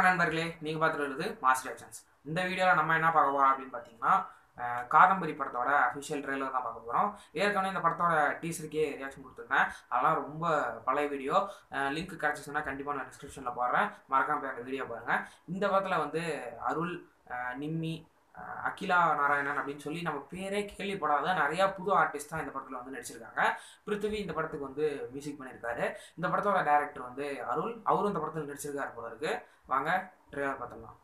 நண்பர்களே நீங்கள் பார்த்துட்டு வருது மாஸ்டர் ஆக்ஷன்ஸ் இந்த வீடியோவில் நம்ம என்ன பார்க்க போகிறோம் அப்படின்னு பார்த்தீங்கன்னா அஹ், காதம்பரி படத்தோட அஃபிஷியல் ட்ரெய்லர் தான் பார்க்க போகிறோம் ஏற்கனவே இந்த படத்தோட டீசருக்கே ரியாக்ஷன் கொடுத்துருந்தேன் அதெல்லாம் ரொம்ப பழைய வீடியோ லிங்க் கிடச்சிச்சுன்னா கண்டிப்பாக நான் டிஸ்கிரிப்ஷனில் போடுறேன் மறக்காம போய் அந்த வீடியோ பாருங்கள் இந்த படத்தில் வந்து அருள் அஹ், நிம்மி அஹ், அகிலா நாராயணன் அப்படின்னு சொல்லி நம்ம பேரே கேள்விப்படாத நிறையா புது ஆர்டிஸ்ட் தான் இந்த படத்தில் வந்து நடிச்சிருக்காங்க பிருத்திவி இந்த படத்துக்கு வந்து மியூசிக் பண்ணியிருக்காரு இந்த படத்தோட டைரக்டர் வந்து அருள் அவரும் இந்த படத்தில் நடிச்சிருக்காரு போல இருக்கு வாங்க ட்ரெய்லர் பார்த்துடலாம்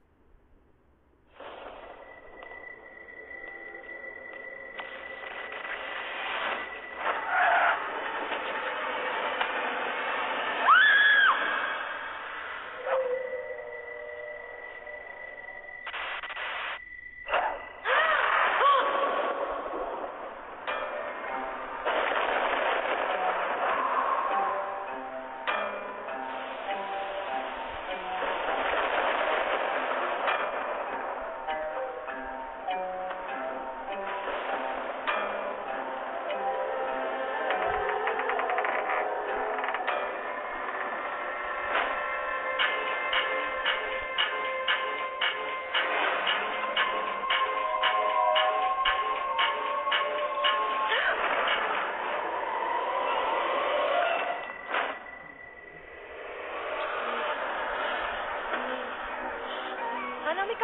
அனாமிகா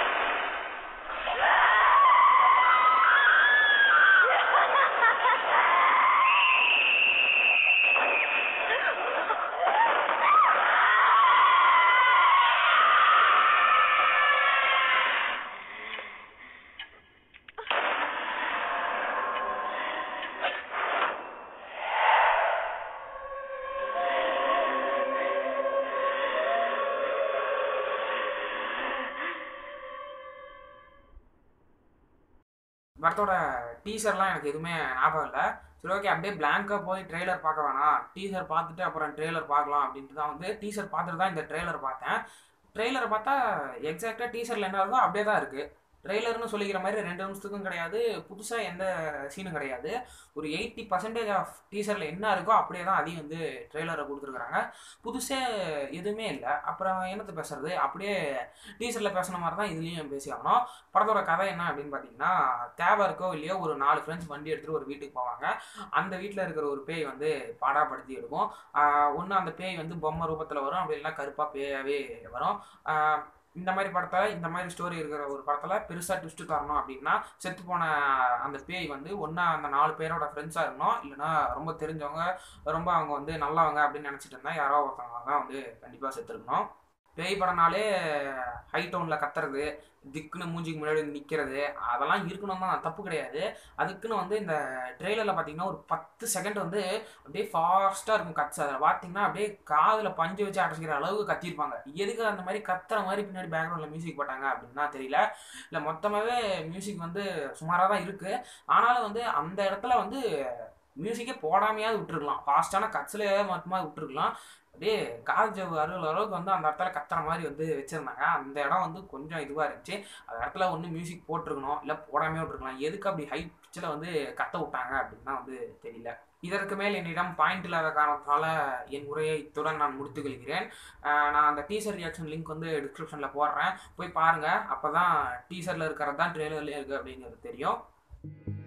படத்தோட டீசர்லாம் எனக்கு எதுவுமே ஞாபகம் இல்லை சரி ஓகே அப்படியே பிளாங்காக போய் ட்ரெய்லர் பார்க்க வேணாம் டீசர் பார்த்துட்டு அப்புறம் ட்ரெய்லர் பார்க்கலாம் அப்படின்ட்டு தான் வந்து டீசர் பார்த்துட்டு தான் இந்த ட்ரெய்லர் பார்த்தேன் ட்ரெய்லரை பார்த்தா எக்ஸாக்டாக டீசரில் என்ன இருக்கோ அப்படியே தான் இருக்குது ட்ரெய்லர்னு சொல்லிக்கிற மாதிரி ரெண்டு நிமிஷத்துக்கும் கிடையாது புதுசாக எந்த சீனும் கிடையாது ஒரு எயிட்டி பர்சன்டேஜ் ஆஃப் டீசரில் என்ன இருக்கோ அப்படியே தான் அதையும் வந்து ட்ரெய்லரை கொடுத்துருக்குறாங்க புதுசே எதுவுமே இல்லை அப்புறம் என்னத்தை பேசுறது அப்படியே டீசரில் பேசுன மாதிரி தான் இதுலேயும் பேசி ஆகணும் படத்தோட கதை என்ன அப்படின்னு பார்த்தீங்கன்னா தேவை இருக்கோ இல்லையோ ஒரு நாலு ஃப்ரெண்ட்ஸ் வண்டி எடுத்துகிட்டு ஒரு வீட்டுக்கு போவாங்க அந்த வீட்டில் இருக்கிற ஒரு பேய் வந்து பாடாப்படுத்தி எடுக்கும் ஒன்று அந்த பேய் வந்து பொம்மை ரூபத்தில் வரும் அப்படி இல்லைன்னா கருப்பாக பேயாவே வரும் ஆஹ் இந்த மாதிரி படத்தில் இந்த மாதிரி ஸ்டோரி இருக்கிற ஒரு படத்தில் பெருசாக ட்விஸ்ட்டு தரணும் அப்படின்னா செத்து போன அந்த பேய் வந்து ஒன்றா அந்த நாலு பேரோட ஃப்ரெண்ட்ஸாக இருக்கணும் இல்லைன்னா ரொம்ப தெரிஞ்சவங்க ரொம்ப அவங்க வந்து நல்லவங்க அப்படின்னு நினச்சிட்டு இருந்தால் யாரோ ஒருத்தவங்க தான் வந்து கண்டிப்பாக செத்துருக்கணும் பேய் படம்னாலே ஹை டவுனில் கத்துறது திக்குன்னு மூஞ்சிக்கு முன்னாடி வந்து நிற்கிறது அதெல்லாம் இருக்கணும் தான் தப்பு கிடையாது அதுக்குன்னு வந்து இந்த ட்ரெய்லரில் பார்த்தீங்கன்னா ஒரு பத்து செகண்ட் வந்து அப்படியே ஃபாஸ்ட்டாக இருக்கும் கட்ஸ் அதில் பார்த்தீங்கன்னா அப்படியே காதில் பஞ்சு வச்சு அடைச்சிக்கிற அளவுக்கு கத்திருப்பாங்க எதுக்கு அந்த மாதிரி கத்துற மாதிரி பின்னாடி பேக்ரவுண்டில் மியூசிக் போட்டாங்க அப்படின்னு தான் தெரியல இல்லை மொத்தமாகவே மியூசிக் வந்து சுமாராக தான் இருக்குது ஆனாலும் வந்து அந்த இடத்துல வந்து மியூசிக்கே போடாமையாவது விட்டுருக்கலாம் ஃபாஸ்ட்டான கட்ஸ்லேயே மொத்தமாக விட்டுருக்கலாம் அப்படியே காது அறுபது அளவுக்கு வந்து அந்த இடத்துல கத்துற மாதிரி வந்து வச்சுருந்தாங்க அந்த இடம் வந்து கொஞ்சம் இதுவாக இருந்துச்சு அந்த இடத்துல ஒன்று மியூசிக் போட்டிருக்கணும் இல்லை போடாமே விட்டுருக்கலாம் எதுக்கு அப்படி ஹை பிச்சில் வந்து கத்த விட்டாங்க அப்படின்னு தான் வந்து தெரியல இதற்கு மேல் என்னிடம் பாயிண்ட் இல்லாத காரணத்தால் என் உரையை இத்துடன் நான் முடித்துக் கொள்கிறேன் ஆஹ் நான் அந்த டீசர் ரியாக்ஷன் லிங்க் வந்து டிஸ்கிரிப்ஷனில் போடுறேன் போய் பாருங்கள் அப்போ தான் டீசரில் இருக்கிறது தான் ட்ரெய்லர்லேயே இருக்குது அப்படிங்கிறது தெரியும்